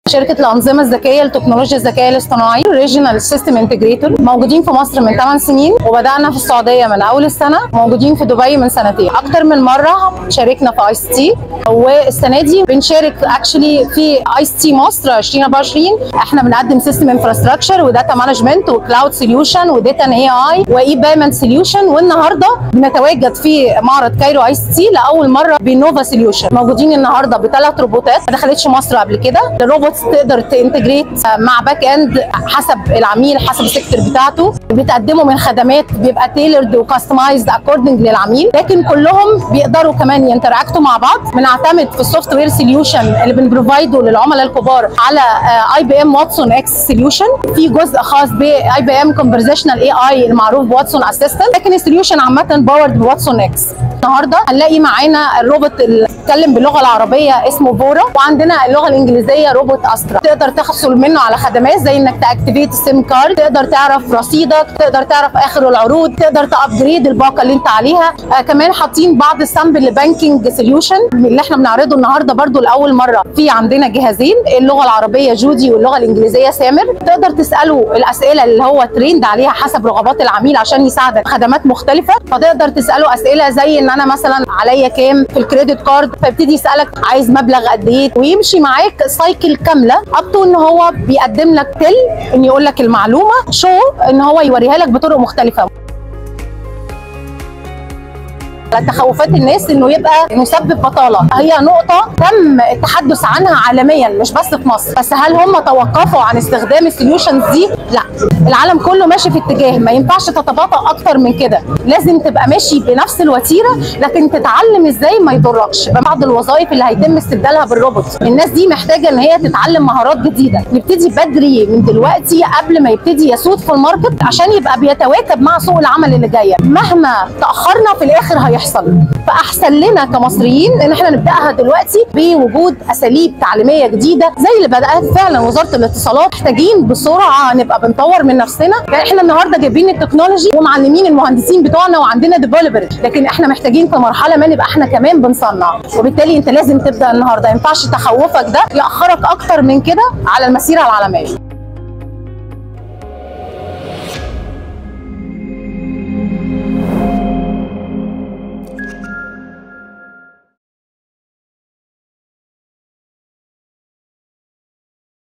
شركه الانظمه الذكيه لتكنولوجيا الذكاء الاصطناعي ريجنال سيستم انتجريتور موجودين في مصر من 8 سنين وبدانا في السعوديه من اول السنه موجودين في دبي من سنتين اكتر من مره شاركنا في اي سي تي والسنه دي بنشارك اكشلي في اي سي تي مصر 2024 احنا بنقدم سيستم انفراستراكشر وداتا مانجمنت وكلاود سوليوشن وداتا ان اي اي واي بيمنت سوليوشن والنهارده بنتواجد في معرض كايرو اي سي تي لاول مره بنوفا سوليوشن موجودين النهارده بثلاث روبوتات ما دخلتش مصر قبل كده الروبوتس تقدر تنتجريت مع باك اند حسب العميل حسب السيكتور بتاعته بتقدموا من خدمات بيبقى تailored وكاستمايزد اكوردنج للعميل لكن كلهم بيقدروا كمان ينتراكتوا مع بعض بنعتمد في السوفت وير سوليوشن اللي بنبروفايده للعملاء الكبار على اي بي ام واتسون اكس سوليوشن في جزء خاص باي بي ام كونفرزيشنال اي اي المعروف بواتسون اسيستنت لكن السوليوشن عامه باورد بواتسون اكس النهارده هنلاقي معانا الروبوت اللي بيتكلم باللغه العربيه اسمه فورا وعندنا اللغه الانجليزيه روبوت استرا تقدر تحصل منه على خدمات زي انك تاكتيفيت السيم كارد تقدر تعرف رصيدك تقدر تعرف اخر العروض تقدر تابجريد الباقه اللي انت عليها آه كمان حاطين بعض السامبل لبانكينج سوليوشن اللي احنا بنعرضه النهارده برضو لاول مره في عندنا جهازين اللغه العربيه جودي واللغه الانجليزيه سامر تقدر تساله الاسئله اللي هو تريند عليها حسب رغبات العميل عشان يساعدك خدمات مختلفه فتقدر تساله اسئله زي ان انا مثلا عليا كام في الكريدت كارد فيبتدي يسالك عايز مبلغ قد ايه ويمشي معاك سايكل كامله اب تو ان هو بيقدم لك تل ان يقول لك المعلومه شو ان هو يوريها لك بطرق مختلفه على تخوفات الناس انه يبقى مسبب بطاله هي نقطه تم التحدث عنها عالميا مش بس في مصر بس هل هم توقفوا عن استخدام السوليوشنز دي لا العالم كله ماشي في اتجاه ما ينفعش تتباطأ اكتر من كده لازم تبقى ماشي بنفس الوتيره لكن تتعلم ازاي ما يضركش بعض الوظائف اللي هيتم استبدالها بالروبوت الناس دي محتاجه ان هي تتعلم مهارات جديده نبتدي بدري من دلوقتي قبل ما يبتدي يسود في الماركت عشان يبقى بيتواكب مع سوق العمل اللي جايه مهما تاخرنا في الاخر هيحصل فاحسن لنا كمصريين ان احنا نبداها دلوقتي بوجود اساليب تعليميه جديده زي اللي بدات فعلا وزاره الاتصالات محتاجين بسرعه نبقى بنطور من نفسنا يعني احنا النهارده جايبين التكنولوجي ومعلمين المهندسين بتوعنا وعندنا ديفلوبر لكن احنا محتاجين في مرحله ما نبقى احنا كمان بنصنع وبالتالي انت لازم تبدا النهارده ما ينفعش تخوفك ده ياخرك اكتر من كده على المسيره العالميه